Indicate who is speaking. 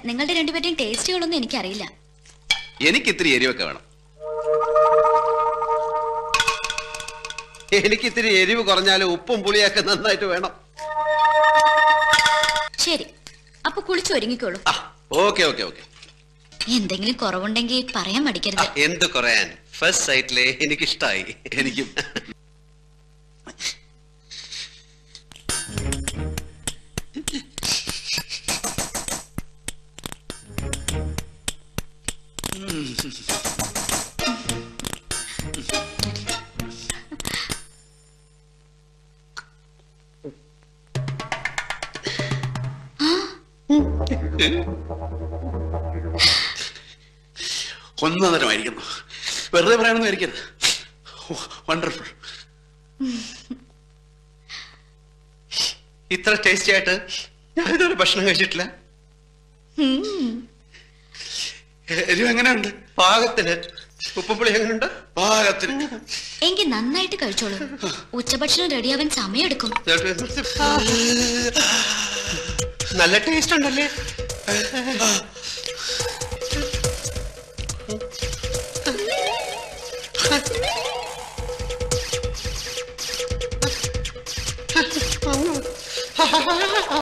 Speaker 1: നിങ്ങളുടെ രണ്ടുപേരുടെയും ടേസ്റ്റുകളൊന്നും എനിക്കറിയില്ല
Speaker 2: എനിക്ക് ഇത്തിരി എരിവൊക്കെ വേണം എനിക്ക് ഇത്തിരി എരിവ് കുറഞ്ഞാലും ഉപ്പും പുളിയൊക്കെ നന്നായിട്ട് വേണം
Speaker 1: ശരി അപ്പൊ കുളിച്ചു ഒരുങ്ങിക്കോളൂ
Speaker 2: ആ ഓക്കെ ഓക്കെ ഓക്കെ
Speaker 1: എന്തെങ്കിലും കുറവുണ്ടെങ്കിൽ പറയാൻ മടിക്കരുത്
Speaker 2: എന്ത് കുറയാൻ ഫസ്റ്റ് സൈറ്റിലെ എനിക്കിഷ്ടായി എനിക്കും
Speaker 3: ഒന്നതരമായിരിക്കുന്നു വെറുതെ പറയാനൊന്നും ആയിരിക്കരുത് വണ്ടർഫുൾ
Speaker 2: ഇത്ര ടേസ്റ്റി ആയിട്ട് ഞാൻ ഇതുവരെ ഭക്ഷണം കഴിച്ചിട്ടില്ല
Speaker 3: എരിവ് എങ്ങനെയുണ്ട്
Speaker 2: പാകത്തിന് ഉപ്പും പുളി എങ്ങനെയുണ്ട്
Speaker 3: പാകത്തിന്
Speaker 1: എങ്കിൽ നന്നായിട്ട് കഴിച്ചോളൂ ഉച്ചഭക്ഷണം റെഡിയാവാൻ സമയമെടുക്കും
Speaker 2: നല്ല ടേസ്റ്റ് ഉണ്ടല്ലേ